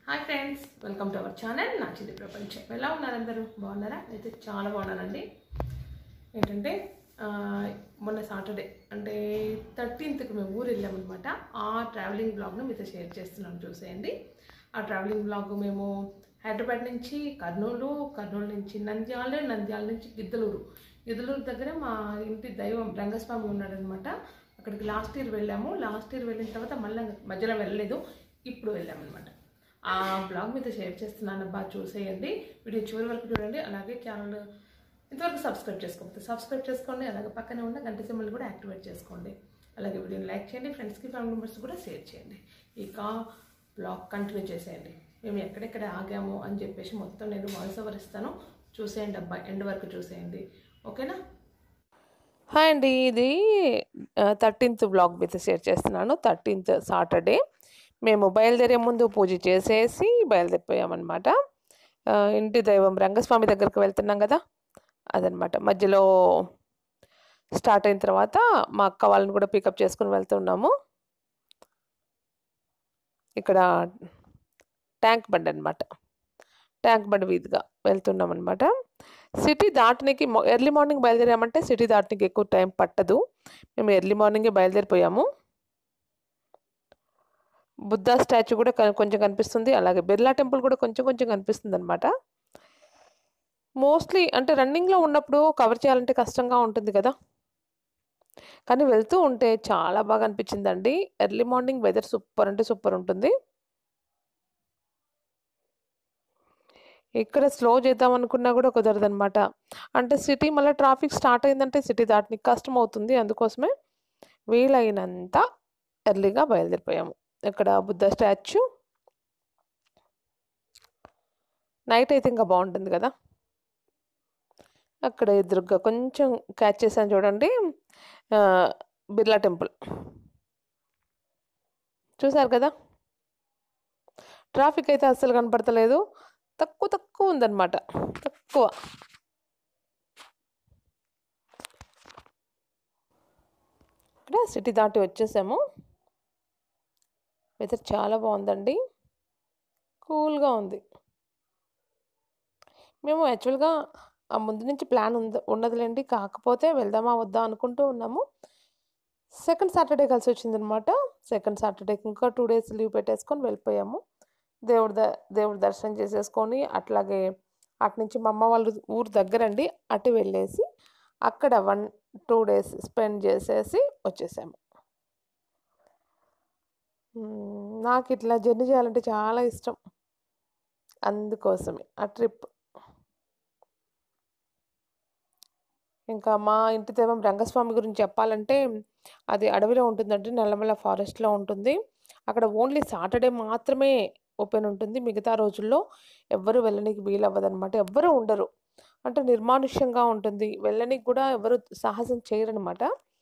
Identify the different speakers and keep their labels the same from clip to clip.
Speaker 1: Hi friends welcome to our channel నా చిది ప్రపంచం ఎలా ఉన్నారు అందరూ బాగున్నారా అయితే చాలా బాగున్నానండి ఏంటంటే ఆ, మొన్న సాటర్డే అంటే థర్టీన్త్కి మేము ఊరు వెళ్ళామన్నమాట ఆ ట్రావెలింగ్ బ్లాగ్ను మీతో షేర్ చేస్తున్నాను చూసేయండి ఆ ట్రావెలింగ్ బ్లాగ్ మేము హైదరాబాద్ నుంచి కర్నూలు కర్నూలు నుంచి నంద్యాల నంద్యాల నుంచి గిద్దలూరు గిద్దలూరు దగ్గర మా ఇంటి దైవం రంగస్వామి ఉన్నాడనమాట అక్కడికి లాస్ట్ ఇయర్ వెళ్ళాము లాస్ట్ ఇయర్ వెళ్ళిన తర్వాత మళ్ళీ మధ్యలో వెళ్ళలేదు ఇప్పుడు వెళ్ళామన్నమాట ఆ బ్లాగ్ మీతో షేర్ చేస్తున్నాను బాగా చూసేయండి వీడియో చివరి వరకు చూడండి అలాగే ఛానల్ ఇంతవరకు సబ్స్క్రైబ్ చేసుకోకపోతే సబ్స్క్రైబ్ చేసుకోండి అలాగే పక్కనే ఉన్న గంట సింబల్ కూడా యాక్టివేట్ చేసుకోండి అలాగే వీడియోని లైక్ చేయండి ఫ్రెండ్స్కి ఫ్యామిలీ మెంబర్స్ కూడా షేర్ చేయండి ఇక బ్లాగ్ కంటిన్యూ చేసేయండి మేము ఎక్కడెక్కడ ఆగాము అని చెప్పేసి మొత్తం నేను వాయిస్ ఓవర్ ఇస్తాను చూసేయండి అబ్బా ఎండ్ వరకు చూసేయండి ఓకేనా
Speaker 2: హాయ్ అండి ఇది థర్టీన్త్ బ్లాగ్ మీతో షేర్ చేస్తున్నాను థర్టీన్త్ సాటర్డే మేము బయలుదేరే ముందు పూజ చేసేసి బయలుదేరిపోయామన్నమాట ఆ, ఇంటి దైవం రంగస్వామి దగ్గరికి వెళ్తున్నాం కదా అదనమాట మధ్యలో స్టార్ట్ అయిన తర్వాత మా అక్క వాళ్ళని కూడా పికప్ చేసుకుని వెళ్తున్నాము ఇక్కడ ట్యాంక్ బండ్ అనమాట ట్యాంక్ బండ్ వీధిగా వెళ్తున్నాం అనమాట సిటీ దాటనికి ఎర్లీ మార్నింగ్ బయలుదేరామంటే సిటీ దాటనికి ఎక్కువ టైం పట్టదు మేము ఎర్లీ మార్నింగే బయలుదేరిపోయాము బుద్ధా స్టాచ్యూ కూడా క- కొంచెం కనిపిస్తుంది అలాగే బిర్లా టెంపుల్ కూడా కొంచెం కొంచెం కనిపిస్తుంది అనమాట మోస్ట్లీ అంటే రన్నింగ్లో ఉన్నప్పుడు కవర్ చేయాలంటే కష్టంగా ఉంటుంది కదా కానీ వెళ్తూ ఉంటే చాలా బాగా అనిపించిందండి ఎర్లీ మార్నింగ్ వెదర్ సూపర్ అంటే సూపర్ ఉంటుంది ఇక్కడ స్లో చేద్దాం అనుకున్నా కూడా కుదరదు అనమాట అంటే సిటీ మళ్ళీ ట్రాఫిక్ స్టార్ట్ అయిందంటే సిటీ దాటనికి కష్టం అవుతుంది అందుకోసమే వీలైనంత ఎర్లీగా బయలుదేరిపోయాము ఇక్కడ బుద్ధ స్టాచ్యూ నైట్ అయితే ఇంకా బాగుంటుంది కదా అక్కడ ఎదురుగా కొంచెం క్యాచ్ చేశాను చూడండి ఆ, బిర్లా టెంపుల్ చూసారు కదా ట్రాఫిక్ అయితే అస్సలు కనపడతలేదు తక్కువ తక్కువ ఉందన్నమాట తక్కువ ఇక్కడ సిటీ దాటి వచ్చేసాము వెదర్ చాలా బాగుందండి కూల్గా ఉంది మేము యాక్చువల్గా ఆ ముందు నుంచి ప్లాన్ ఉంద ఉన్నదిలేండి కాకపోతే వెళ్దామా వద్దా అనుకుంటూ ఉన్నాము సెకండ్ సాటర్డే కలిసి వచ్చిందనమాట సెకండ్ సాటర్డేకి ఇంకా టూ డేస్ లీవ్ పెట్టేసుకొని వెళ్ళిపోయాము దేవుడి ద దేవుడి దర్శనం చేసేసుకొని అట్లాగే అటు నుంచి మా అమ్మ వాళ్ళ ఊరు దగ్గరండి అటు వెళ్ళేసి అక్కడ వన్ టూ డేస్ స్పెండ్ చేసేసి వచ్చేసాము మ్మ్, నాకు ఇట్లా జర్నీ చేయాలంటే చాలా ఇష్టం అందుకోసమే ఆ ట్రిప్ ఇంకా మా ఇంటి దైవం రంగస్వామి గురించి చెప్పాలంటే అది అడవిలో ఉంటుందండి నల్లమల్ల ఫారెస్ట్లో ఉంటుంది అక్కడ ఓన్లీ సాటర్డే మాత్రమే ఓపెన్ ఉంటుంది మిగతా రోజుల్లో ఎవ్వరు వెళ్ళనికి వీలవ్వదన్నమాట ఎవ్వరు ఉండరు అంటే నిర్మానుష్యంగా ఉంటుంది వెళ్ళనికి కూడా ఎవరు సాహసం చేయరనమాట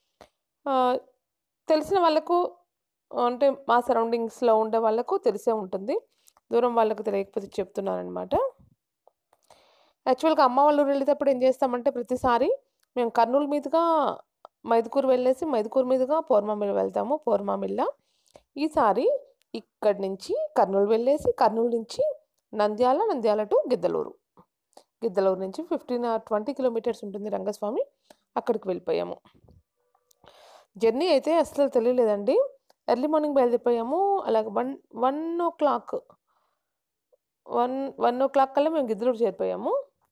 Speaker 2: తెలిసిన వాళ్ళకు అంటే మా సరౌండింగ్స్లో ఉండే వాళ్ళకు తెలిసే ఉంటుంది దూరం వాళ్ళకు తెలియకపోతే చెప్తున్నానమాట యాక్చువల్గా అమ్మ వాళ్ళ ఊరు వెళ్ళేటప్పుడు ఏం చేస్తామంటే ప్రతిసారి మేము కర్నూలు మీదుగా మైదుకూరు వెళ్ళేసి మైదుకూరు మీదుగా పోర్మామిల్ వెళ్తాము పోర్మామిల్ల ఈసారి ఇక్కడి నుంచి కర్నూలు వెళ్ళేసి కర్నూలు నుంచి నంద్యాల నంద్యాల టు గిద్దలూరు గిద్దలూరు నుంచి ఫిఫ్టీన్ ట్వంటీ కిలోమీటర్స్ ఉంటుంది రంగస్వామి అక్కడికి వెళ్ళిపోయాము జర్నీ అయితే అసలు తెలియలేదండి ఎర్లీ మార్నింగ్ బయలుదేరిపోయాము అలాగే one one o'clock one one o'clock కల్లా మేము గిద్దలూరు చేరిపోయాము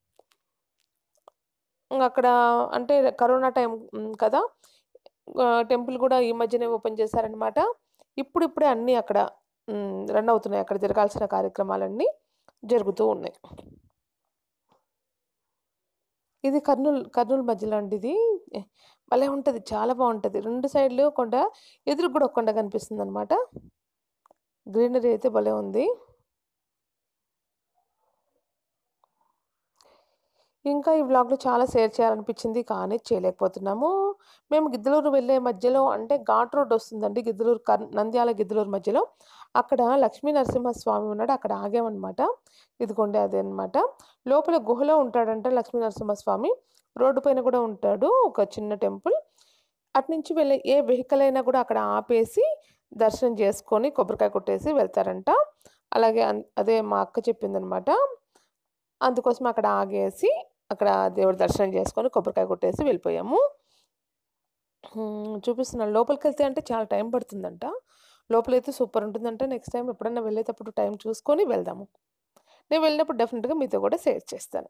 Speaker 2: ఇంక అక్కడ అంటే కరోనా టైం ఉమ్, కదా ఆ, టెంపుల్ కూడా ఈ మధ్యనే ఓపెన్ చేశారనమాట ఇప్పుడిప్పుడే అన్నీ అక్కడ ఉమ్, రన్ అవుతున్నాయి అక్కడ జరగాల్సిన కార్యక్రమాలన్నీ జరుగుతూ ఉన్నాయి ఇది కర్నూలు కర్నూలు మధ్యలో అండి ఇది ఏ, భలే ఉంటుంది చాలా బాగుంటుంది రెండు సైడ్లు కొండ ఎదురు కూడా ఒక కొండ కనిపిస్తుంది అనమాట గ్రీనరీ అయితే భలే ఉంది ఇంకా ఈ వ్లాగ్లో చాలా షేర్ చేయాలనిపించింది కానీ చేయలేకపోతున్నాము మేము గిద్దలూరు వెళ్ళే మధ్యలో అంటే ఘాట్ రోడ్ వస్తుందండి గిద్దలూరు కర్ నంద్యాల గిద్దలూరు మధ్యలో అక్కడ లక్ష్మీ నరసింహస్వామి ఉన్నాడు అక్కడ ఆగామన్నమాట ఇదిగోండి అదే అనమాట లోపల గుహలో ఉంటాడంట లక్ష్మీ నరసింహస్వామి రోడ్డు పైన కూడా ఉంటాడు ఒక చిన్న టెంపుల్ అటు నుంచి వెళ్ళే ఏ వెహికల్ అయినా కూడా అక్కడ ఆపేసి దర్శనం చేసుకొని కొబ్బరికాయ కొట్టేసి వెళ్తారంట అలాగే అన్ అదే మా అక్క చెప్పిందనమాట. అందుకోసం అక్కడ ఆగేసి, అక్కడ దేవుడి దర్శనం చేసుకొని, కొబ్బరికాయ కొట్టేసి వెళ్ళిపోయాము. హ్మ్. చూపిస్తున్నాను. లోపలికెళ్తే అంటే చాలా టైం పడుతుందంట. లోపలైతే సూపర్ ఉంటుందంట. నెక్స్ట్ టైమ్ ఎప్పుడన్నా వెళ్ళేటప్పుడు టైం చూసుకొని వెళ్దాము. నేను వెళ్ళినప్పుడు డెఫినిట్‌గా మీతో కూడా షేర్ చేస్తాను.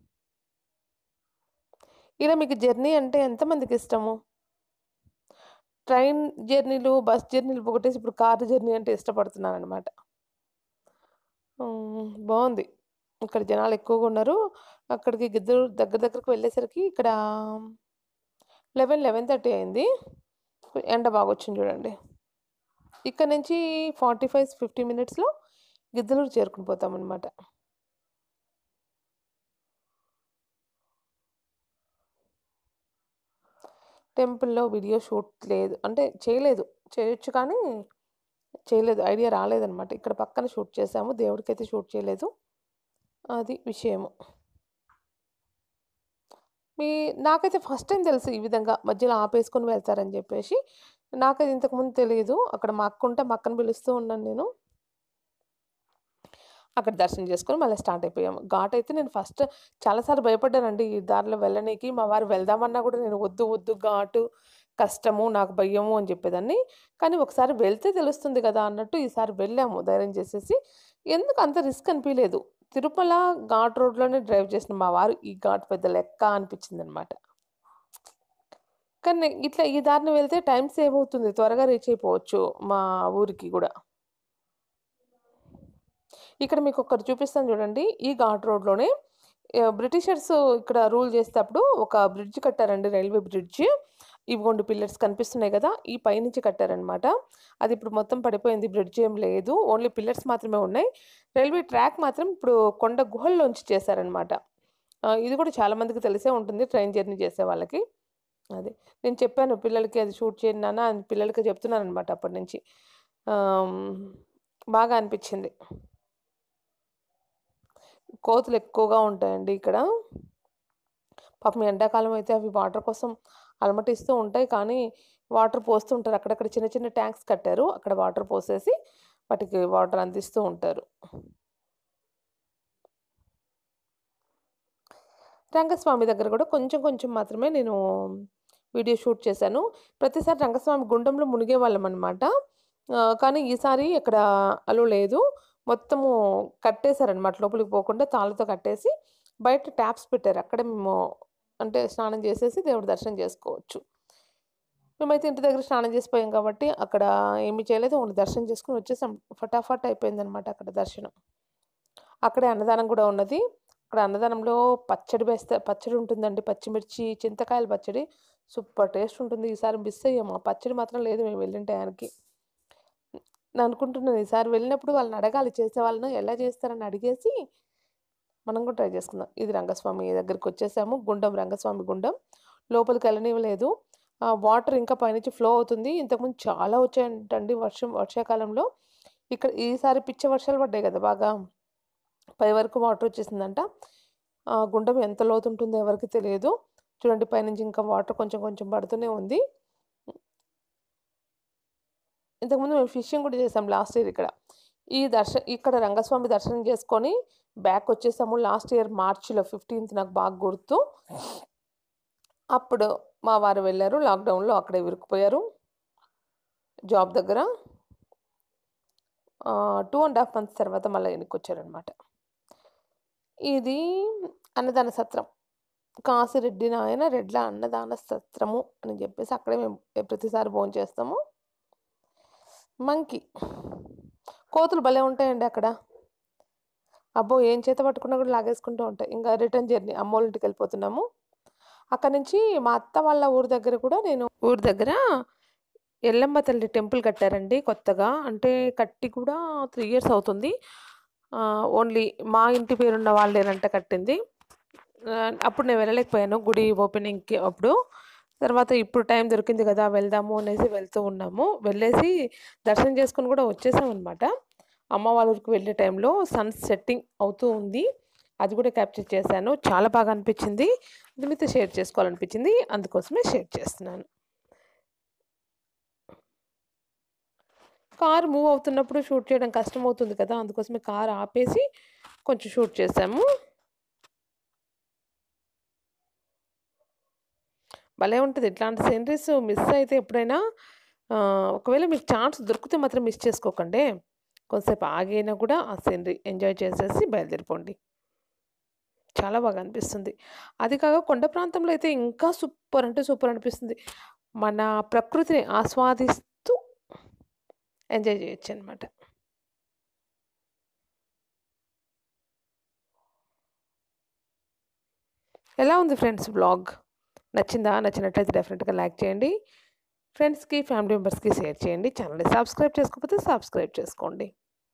Speaker 2: ఇలా మీకు జర్నీ అంటే ఎంతమందికిష్టము? ట్రైన్ జర్నీలు, బస్ జర్నీలు పోగొట్టేసి ఇప్పుడు కారు జర్నీ అంటే ఇష్టపడుతున్నాననమాట. హ్మ్. బావుంది. ఇక్కడ జనాలు ఎక్కువగా ఉన్నారు. అక్కడికి గిద్దలూరు దగ్గర దగ్గరకు వెళ్ళేసరికి ఇక్కడ 11, 11:30 అయింది. ఎండ బాగొచ్చింది చూడండి. ఇక్కడ నుంచి 45, 50 మినిట్స్‌లో గిద్దలూరు చేరుకొని పోతామనమాట. టెంపుల్‌లో వీడియో షూట్ లేదు. అంటే చేయలేదు. చేయొచ్చు కానీ, చేయలేదు. ఐడియా రాలేదనమాట. ఇక్కడ పక్కన షూట్ చేశాము. దేవుడికైతే షూట్ చేయలేదు. అది విషయము. మీ నాకైతే ఫస్ట్ టైమ్ తెలుసు ఈ విధంగా మధ్యలో ఆపేసుకొని వెళ్తారని జెప్పేసి. నాకది ఇంతకుముందు తెలీదు. అక్కడ మా అక్కుంటే మా అక్కని పిలుస్తూ ఉన్నాను నేను. అక్కడ దర్శనం చేసుకొని మళ్ళీ స్టార్ట్ అయిపోయాము. ఘాటయితే నేను ఫస్ట్ చాలా సార్లు భయపడ్డానండి ఈ దారిలో వెళ్ళనీకి. మా వారు వెళ్దామన్నా కూడా నేను వద్దు, వద్దు ఘాటు, కష్టము, నాకు భయము అని చెప్పేదాన్ని. కానీ ఒకసారి వెళ్తే తెలుస్తుంది కదా అన్నట్టు ఈసారి వెళ్ళాము ధైర్యం చేసేసి. ఎందుకు అంత రిస్క్ అనిపియలేదు. తిరుమల ఘాట్ రోడ్‌లోనే డ్రైవ్ చేసిన మా వారు ఈ ఘాట్ పెద్ద లెక్క అనిపించిందనమాట. కానీ ఇట్లా ఈ దారిన వెళ్తే టైం సేవ్ అవుతుంది. త్వరగా రీచ్ అయిపోవచ్చు మా ఊరికి గూడా. ఇక్కడ మీకొకటి చూపిస్తాను చూడండి. ఈ ఘాట్ రోడ్‌లోనే ఆహ్, బ్రిటిషర్స్ ఇక్కడ రూల్ చేసేటప్పుడు ఒక బ్రిడ్జ్ కట్టారండి. Railway bridge. ఇవిగోండి పిల్లర్స్ కనిపిస్తున్నాయి గదా! ఈ పైనుంచి కట్టారనమాట. అది ఇప్పుడు మొత్తం పడిపోయింది. బ్రిడ్జ్ ఏం లేదు. ఓన్లీ పిల్లర్స్ మాత్రమే ఉన్నాయి. రైల్వే ట్రాక్ మాత్రం ఇప్పుడు కొండ గుహల్లోంచి చేశారనమాట. ఆహ్, ఇది కూడా చాలా మందికి తెలిసే ఉంటుంది ట్రైన్ జర్నీ చేసే వాళ్ళకి. అది. నేను చెప్పాను పిల్లలకి అది షూట్ చేయండి నాన్న అని పిల్లలకి చెప్తున్నాననమాట అప్పటినుంచి. ఆహ్, హ్మ్. బాగా అనిపిచ్చింది. కోతులు ఎక్కువగా ఉంటాయండి ఇక్కడ. పాపం ఎండాకాలం అయితే అవి వాటర్ కోసం అలమటిస్తూ ఉంటాయి. కానీ వాటర్ పోస్తూ ఉంటారు. అక్కడక్కడ చిన్న చిన్న ట్యాంక్స్ కట్టారు. అక్కడ వాటర్ పోసేసి వాటికి వాటర్ అందిస్తూ ఉంటారు. రంగస్వామి దగ్గర కూడా కొంచెం కొంచెం మాత్రమే నేను వీడియో షూట్ చేశాను. ప్రతిసారి రంగస్వామి గుండంలో మునిగేవాళ్ళమనమాట. ఆహ్, కానీ ఈసారి అక్కడ అలో లేదు. మొత్తము కట్టేశారనమాట. లోపలికి పోకుండా తాళ్ళతో కట్టేసి బయట ట్యాప్స్ పెట్టారు. అక్కడే మేము అంటే స్నానం చేసేసి దేవుడి దర్శనం చేసుకోవచ్చు. మేమైతే ఇంటి దగ్గర స్నానం చేసిపోయాం కాబట్టి అక్కడ ఏమి చేయలేదు. ఓన్లీ దర్శనం చేసుకొని వచ్చేసాం. ఫటాఫట్ అయిపోయిందనమాట అక్కడ దర్శనం. అక్కడే అన్నదానం కూడా ఉన్నది. అక్కడ అన్నదానంలో పచ్చడి వేస్తా పచ్చడి ఉంటుందండి. పచ్చిమిర్చి, చింతకాయల పచ్చడి. సూపర్ టేస్ట్ ఉంటుంది. ఈసారి మిస్ అయ్యాము. ఆ పచ్చడి మాత్రం లేదు మేము వెళ్ళిన టయానికి. నేను అనుకుంటున్నాను ఈసారి వెళ్ళినప్పుడు వాళ్ళని అడగాలి చేసే వాళ్ళని ఎలా చేస్తారని అడిగేసి మనం కూడా ట్రై చేసుకుందాం. ఇది రంగస్వామి దగ్గరికొచ్చేసాము. గుండం రంగస్వామి గుండం. లోపలికి వెళ్ళనివ్వలేదు. ఆహ్, వాటర్ ఇంకా పైనుంచి ఫ్లో అవుతుంది. ఇంతకుముందు చాలా వచ్చాయంటండి వర్షం వర్షాకాలంలో. ఇక్కడ ఈసారి పిచ్చ వర్షాలు పడ్డాయి కదా బాగా. పై వరకు వాటర్ వచ్చేసిందంట. ఆ గుండం ఎంత లోతుంటుందో ఎవరికీ తెలియదు. చూడండి పైనుంచి ఇంకా వాటర్ కొంచెం కొంచెం పడుతూనే ఉంది. ఇంతకుముందు మేము ఫిషింగ్ కూడా చేసాం లాస్ట్ ఇయర్ ఇక్కడ. ఈ దర్శ ఇక్కడ రంగస్వామి దర్శనం చేసుకొని బ్యాక్ వచ్చేసాము. లాస్ట్ ఇయర్ మార్చ్‌లో 15థ్ నాకు బాగా గుర్తు. అప్పుడు మా వారు వెళ్లారు. లాక్‌డౌన్‌లో అక్కడే ఇరుక్కుపోయారు. జాబ్ దగ్గర. ఆహ్, 2 ½ మంత్స్ తర్వాత మళ్ళా ఎనక్కొచ్చారనమాట. ఇది అన్నదాన సత్రం. కాసిరెడ్డి నాయన రెడ్ల అన్నదాన సత్రము అని చెప్పేసి అక్కడే మేము ప్రతిసారి భోంచేస్తాము. మంకీ. కోతులు భలే ఉంటాయండి అక్కడ. అబ్బో! ఏం చేత పట్టుకున్నా కూడా లాగేసుకుంటూ ఉంటాయి. ఇంకా రిటర్న్ జర్నీ అమ్మోళ్ళ ఇంటికెళ్ళిపోతున్నాము. అక్కడి నుంచి మా అత్త వాళ్ళ ఊరు దగ్గర కూడా నేను ఊరు దగ్గర ఎల్లమ్మ తల్లి టెంపుల్ కట్టారండి కొత్తగా. అంటే కట్టి కూడా 3 ఇయర్స్ అవుతుంది. ఆహ్, ఓన్లీ మా ఇంటి పేరున్న వాళ్ళేనంట కట్టింది. ఆహ్, అప్పుడు నేను వెళ్ళలేకపోయాను గుడి ఓపెనింగ్‌కి అప్పుడు. తర్వాత ఇప్పుడు టైం దొరికింది కదా! వెళ్దాము అనేసి వెళ్తూ ఉన్నాము. వెళ్ళేసి దర్శనం చేసుకొని కూడా వచ్చేసామనమాట. అమ్మ వాళ్ళ ఊరికి వెళ్ళే టైంలో సన్ సెట్టింగ్ అవుతూ ఉంది. అది కూడా క్యాప్చర్ చేశాను. చాలా బాగా అనిపించింది. అది మీతో షేర్ చేసుకోవాలనిపించింది. అందుకోసమే షేర్ చేస్తున్నాను. కారు మూవ్ అవుతున్నప్పుడు షూట్ చేయడం కష్టం అవుతుంది కదా అందుకోసమే కారు ఆపేసి కొంచెం షూట్ చేసాము భలే ఉంటుంది ఇట్లాంటి సీనరీస్ మిస్ అయితే ఎప్పుడైనా ఆ, ఒకవేళ మీకు ఛాన్స్ దొరికితే మాత్రం మిస్ చేసుకోకండి కొంతసేపు ఆగైనా కూడా ఆ సీనరీ ఎంజాయ్ చేసేసి బయలుదేరిపోండి చాలా బాగా అనిపిస్తుంది అది కాక కొండ ప్రాంతంలో అయితే ఇంకా సూపర్ అంటే సూపర్ అనిపిస్తుంది మన ప్రకృతిని ఆస్వాదిస్తూ ఎంజాయ్ చేయొచ్చు అనమాట ఎలా ఉంది ఫ్రెండ్స్ బ్లాగ్ నచ్చిందా నచ్చినట్లయితే డెఫినెట్గా లైక్ చేయండి ఫ్రెండ్స్కి ఫ్యామిలీ మెంబర్స్కి షేర్ చేయండి ఛానల్ని సబ్స్క్రైబ్ చేసుకోకపోతే సబ్స్క్రైబ్ చేసుకోండి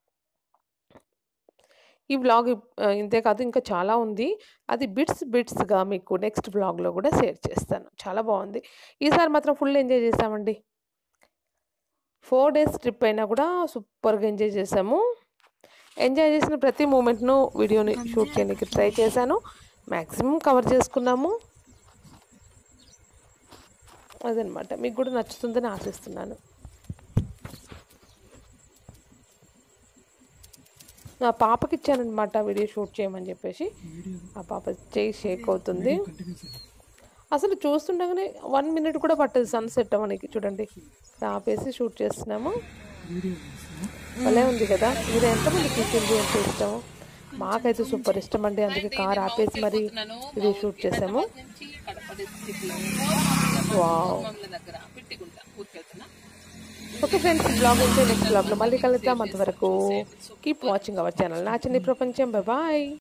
Speaker 2: ఈ వ్లాగ్ ఇంతే కాదు ఇంకా చాలా ఉంది అది బిట్స్ బిట్స్గా మీకు నెక్స్ట్ వ్లాగ్లో కూడా షేర్ చేస్తాను చాలా బాగుంది ఈసారి మాత్రం ఫుల్ ఎంజాయ్ చేసామండి ఫోర్ డేస్ ట్రిప్ అయినా కూడా సూపర్గా ఎంజాయ్ చేసాము ఎంజాయ్ చేసిన ప్రతి మూమెంట్ను వీడియోని షూట్ చేయడానికి ట్రై చేశాను మ్యాక్సిమం కవర్ చేసుకున్నాము అదనమాట మీకు కూడా నచ్చుతుందని ఆశిస్తున్నాను నా పాపకి ఇచ్చానమాట వీడియో షూట్ చేయమని చెప్పేసి ఆ పాప చేయి షేక్ అవుతుంది అసలు చూస్తుండగానే వన్ మినిట్ కూడా పట్టదు సన్సెట్ అవ్వడానికి చూడండి ఇక్కడ ఆపేసి షూట్ చేస్తున్నాము భలే ఉంది కదా మీరు ఎంతమంది కిచెన్ అంటే ఇష్టం మాకైతే సూపర్ ఇష్టం అండి అందుకే కార్ ఆపేసి మరి వీడియో షూట్ చేసాము
Speaker 1: నుంచి కడప డిస్ట్రిక్ట్లో
Speaker 2: వావ్
Speaker 1: దగ్గర పిట్టిగుంట ఊరికెళ్తున్నా
Speaker 2: ఓకే ఫ్రెండ్స్ బ్లాగ్ ఉంటే నెక్స్ట్ బ్లాగ్లో మళ్ళీ కలుద్దాం అంతవరకు కీప్ వాచింగ్ అవర్ ఛానల్ నా చిన్ని ప్రపంచం బాయ్